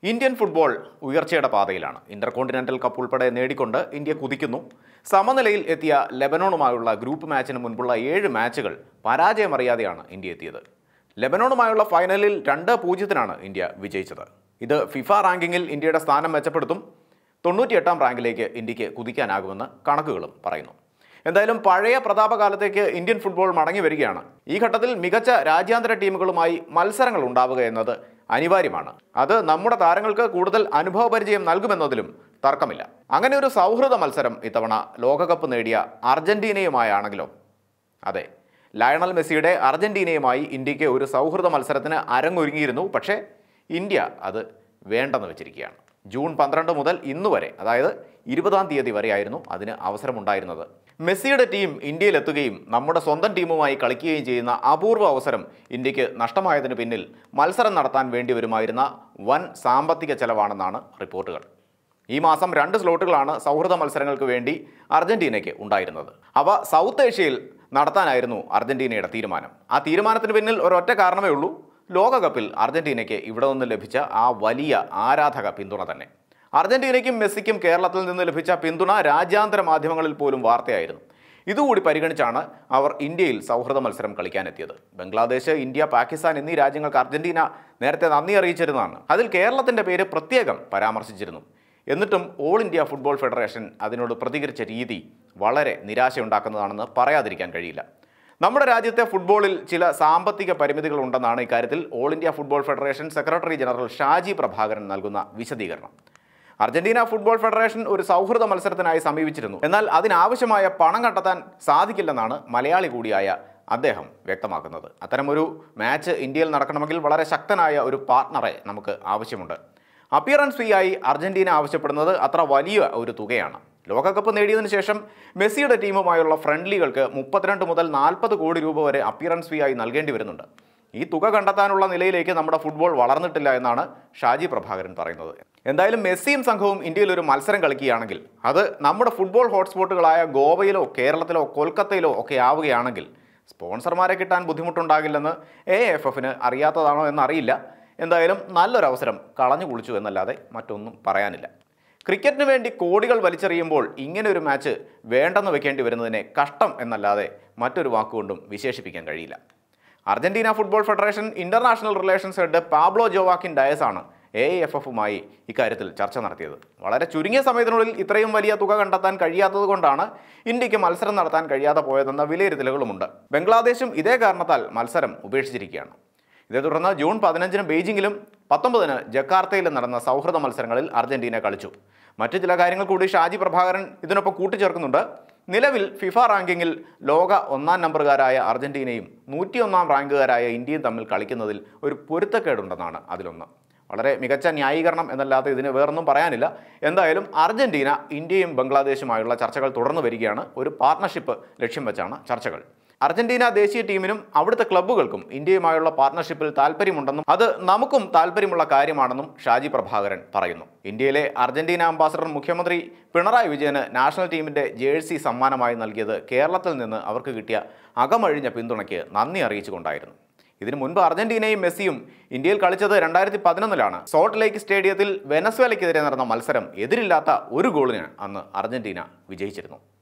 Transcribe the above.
Indian football ഉയർച്ചയുടെ പാതയിലാണ് Inter continental cup ഉൾപ്പെടെ നേടിക്കൊണ്ട് India കുതിക്കുന്നു സമനിലയിൽ എത്തിയ ലെബനോണുമായുള്ള ഗ്രൂപ്പ് മാച്ചിന് മുൻപുള്ള ഏഴ് മാച്ചുകൾ പരാജയമറിയാതെയാണ് ഇന്ത്യ എത്തിയത് ലെബനോണുമായുള്ള ഫൈനലിൽ രണ്ട് പൂജ്യത്തിനാണ് ഇന്ത്യ വിജയിച്ചത് ഇത് ഫിഫ റാങ്കിങ്ങിൽ ഇന്ത്യയുടെ സ്ഥാനം മെച്ചപ്പെടുത്തും തൊണ്ണൂറ്റിയെട്ടാം റാങ്കിലേക്ക് ഇന്ത്യക്ക് കുതിക്കാനാകുമെന്ന് കണക്കുകളും പറയുന്നു എന്തായാലും പഴയ പ്രതാപകാലത്തേക്ക് ഇന്ത്യൻ ഫുട്ബോൾ മടങ്ങി വരികയാണ് ഈ ഘട്ടത്തിൽ മികച്ച രാജ്യാന്തര ടീമുകളുമായി മത്സരങ്ങൾ ഉണ്ടാവുക എന്നത് അനിവാര്യമാണ് അത് നമ്മുടെ താരങ്ങൾക്ക് കൂടുതൽ അനുഭവ പരിചയം നൽകുമെന്നതിലും തർക്കമില്ല അങ്ങനെ ഒരു സൗഹൃദ മത്സരം ഇത്തവണ ലോകകപ്പ് നേടിയ അർജന്റീനയുമായാണെങ്കിലോ അതെ ലയണൽ മെസ്സിയുടെ അർജന്റീനയുമായി ഇന്ത്യക്ക് ഒരു സൗഹൃദ മത്സരത്തിന് അരങ്ങൊരുങ്ങിയിരുന്നു പക്ഷേ ഇന്ത്യ അത് വേണ്ടെന്ന് വെച്ചിരിക്കുകയാണ് ജൂൺ പന്ത്രണ്ട് മുതൽ ഇന്ന് വരെ അതായത് ഇരുപതാം തീയതി വരെയായിരുന്നു അതിന് അവസരമുണ്ടായിരുന്നത് മെസ്സിയുടെ ടീം ഇന്ത്യയിലെത്തുകയും നമ്മുടെ സ്വന്തം ടീമുമായി കളിക്കുകയും ചെയ്യുന്ന അപൂർവ അവസരം ഇന്ത്യക്ക് നഷ്ടമായതിന് പിന്നിൽ മത്സരം നടത്താൻ വേണ്ടി വരുമായിരുന്ന വൻ സാമ്പത്തിക ചെലവാണെന്നാണ് റിപ്പോർട്ടുകൾ ഈ മാസം രണ്ട് സ്ലോട്ടുകളാണ് സൗഹൃദ മത്സരങ്ങൾക്ക് വേണ്ടി അർജന്റീനയ്ക്ക് ഉണ്ടായിരുന്നത് അവ സൗത്ത് ഏഷ്യയിൽ നടത്താനായിരുന്നു അർജന്റീനയുടെ തീരുമാനം ആ തീരുമാനത്തിന് പിന്നിൽ ഒരൊറ്റ കാരണമേ ഉള്ളൂ ലോകകപ്പിൽ അർജന്റീനയ്ക്ക് ഇവിടെ നിന്ന് ലഭിച്ച ആ വലിയ ആരാധക പിന്തുണ തന്നെ അർജന്റീനയ്ക്കും മെസ്സിക്കും കേരളത്തിൽ നിന്ന് ലഭിച്ച പിന്തുണ രാജ്യാന്തര മാധ്യമങ്ങളിൽ പോലും വാർത്തയായിരുന്നു ഇതുകൂടി പരിഗണിച്ചാണ് അവർ ഇന്ത്യയിൽ സൗഹൃദ മത്സരം കളിക്കാനെത്തിയത് ബംഗ്ലാദേശ് ഇന്ത്യ പാകിസ്ഥാൻ എന്നീ രാജ്യങ്ങൾക്ക് അർജന്റീന നേരത്തെ നന്ദി അറിയിച്ചിരുന്നതാണ് അതിൽ കേരളത്തിന്റെ പേര് പ്രത്യേകം പരാമർശിച്ചിരുന്നു എന്നിട്ടും ഓൾ ഇന്ത്യ ഫുട്ബോൾ ഫെഡറേഷൻ അതിനോട് പ്രതികരിച്ച രീതി വളരെ നിരാശയുണ്ടാക്കുന്നതാണെന്ന് പറയാതിരിക്കാൻ കഴിയില്ല നമ്മുടെ രാജ്യത്തെ ഫുട്ബോളിൽ ചില സാമ്പത്തിക പരിമിതികൾ ഉണ്ടെന്നാണ് ഇക്കാര്യത്തിൽ All India Football Federation secretary general Shaji Prabhakaran നൽകുന്ന വിശദീകരണം അർജന്റീന ഫുട്ബോൾ ഫെഡറേഷൻ ഒരു സൗഹൃദ മത്സരത്തിനായി സമീപിച്ചിരുന്നു എന്നാൽ അതിനാവശ്യമായ പണം കണ്ടെത്താൻ സാധിക്കില്ലെന്നാണ് മലയാളി കൂടിയായ അദ്ദേഹം വ്യക്തമാക്കുന്നത് അത്തരമൊരു മാച്ച് ഇന്ത്യയിൽ നടക്കണമെങ്കിൽ വളരെ ശക്തനായ ഒരു പാർട്ണറെ നമുക്ക് ആവശ്യമുണ്ട് അപ്പിയറൻസ് ഫീ ആയി അർജന്റീന ആവശ്യപ്പെടുന്നത് അത്ര വലിയ ഒരു തുകയാണ് ലോകകപ്പ് നേടിയതിനു ശേഷം മെസ്സിയുടെ ടീമുമായുള്ള ഫ്രണ്ട്ലികൾക്ക് മുപ്പത്തിരണ്ട് മുതൽ നാൽപ്പത് കോടി രൂപ വരെ അപ്പിയറൻസ് ഫീ ആയി നൽകേണ്ടി വരുന്നുണ്ട് ഈ തുക കണ്ടെത്താനുള്ള നിലയിലേക്ക് നമ്മുടെ ഫുട്ബോൾ വളർന്നിട്ടില്ല എന്നാണ് ഷാജി പ്രഭാകരൻ പറയുന്നത് എന്തായാലും മെസ്സിയും സംഘവും ഇന്ത്യയിൽ ഒരു മത്സരം കളിക്കുകയാണെങ്കിൽ അത് നമ്മുടെ ഫുട്ബോൾ ഹോട്ട്സ്പോട്ടുകളായ ഗോവയിലോ കേരളത്തിലോ കൊൽക്കത്തയിലോ ഒക്കെ ആവുകയാണെങ്കിൽ സ്പോൺസർമാരെ കിട്ടാൻ ബുദ്ധിമുട്ടുണ്ടാകില്ലെന്ന് എ എഫ് എഫിന് അറിയാത്തതാണോ എന്നറിയില്ല എന്തായാലും നല്ലൊരു അവസരം കളഞ്ഞു കുളിച്ചു എന്നല്ലാതെ മറ്റൊന്നും പറയാനില്ല ക്രിക്കറ്റിന് വേണ്ടി കോടികൾ വലിച്ചെറിയുമ്പോൾ ഇങ്ങനെ ഒരു മാച്ച് വേണ്ടെന്ന് വെക്കേണ്ടി വരുന്നതിനെ കഷ്ടം എന്നല്ലാതെ മറ്റൊരു വാക്കുകൊണ്ടും വിശേഷിപ്പിക്കാൻ കഴിയില്ല Argentina Football Federation international relations head Pablo Joaquin Diaz ആണ് എ എഫ് എഫുമായി ഇക്കാര്യത്തിൽ ചർച്ച നടത്തിയത് വളരെ ചുരുങ്ങിയ സമയത്തിനുള്ളിൽ ഇത്രയും വലിയ തുക കണ്ടെത്താൻ കഴിയാത്തത് കൊണ്ടാണ് ഇന്ത്യക്ക് മത്സരം നടത്താൻ കഴിയാതെ പോയതെന്ന വിലയിരുത്തലുകളുമുണ്ട് ബംഗ്ലാദേശും ഇതേ കാരണത്താൽ മത്സരം ഉപേക്ഷിച്ചിരിക്കുകയാണ് ഇതേ തുടർന്ന് ജൂൺ പതിനഞ്ചിന് ബെയ്ജിങ്ങിലും പത്തൊമ്പതിന് ജക്കാർത്തയിലും നടന്ന സൗഹൃദ മത്സരങ്ങളിൽ അർജന്റീന കളിച്ചു മറ്റു ചില കാര്യങ്ങൾ കൂടി ഷാജി പ്രഭാകരൻ ഇതിനൊപ്പം കൂട്ടിച്ചേർക്കുന്നുണ്ട് നിലവിൽ ഫിഫ റാങ്കിങ്ങിൽ ലോക ഒന്നാം നമ്പറുകാരായ അർജന്റീനയും നൂറ്റിയൊന്നാം റാങ്കുകാരായ ഇന്ത്യയും തമ്മിൽ കളിക്കുന്നതിൽ ഒരു പൊരുത്തക്കേടുണ്ടെന്നാണ് അതിലൊന്ന് വളരെ മികച്ച ന്യായീകരണം എന്നല്ലാതെ ഇതിന് വേറൊന്നും പറയാനില്ല എന്തായാലും അർജന്റീന ഇന്ത്യയും ബംഗ്ലാദേശുമായുള്ള ചർച്ചകൾ തുടർന്നു വരികയാണ് ഒരു പാർട്ണർഷിപ്പ് ലക്ഷ്യം വെച്ചാണ് ചർച്ചകൾ അർജന്റീന ദേശീയ ടീമിനും അവിടുത്തെ ക്ലബ്ബുകൾക്കും ഇന്ത്യയുമായുള്ള പാർട്ണർഷിപ്പിൽ താല്പര്യമുണ്ടെന്നും അത് നമുക്കും താല്പര്യമുള്ള കാര്യമാണെന്നും ഷാജി പ്രഭാകരൻ പറയുന്നു ഇന്ത്യയിലെ അർജന്റീന അംബാസഡർ മുഖ്യമന്ത്രി പിണറായി വിജയന് നാഷണൽ ടീമിന്റെ ജേഴ്സി സമ്മാനമായി നൽകിയത് കേരളത്തിൽ നിന്ന് അവർക്ക് കിട്ടിയ അകമഴിഞ്ഞ പിന്തുണയ്ക്ക് നന്ദി അറിയിച്ചുകൊണ്ടായിരുന്നു ഇതിനു മുൻപ് അർജന്റീനയും മെസ്സിയും ഇന്ത്യയിൽ കളിച്ചത് രണ്ടായിരത്തി പതിനൊന്നിലാണ് സോൾട്ട് ലേക്ക് സ്റ്റേഡിയത്തിൽ വെനസ്വേലയ്ക്കെതിരെ നടന്ന മത്സരം എതിരില്ലാത്ത ഒരു ഗോളിന് അന്ന് അർജന്റീന വിജയിച്ചിരുന്നു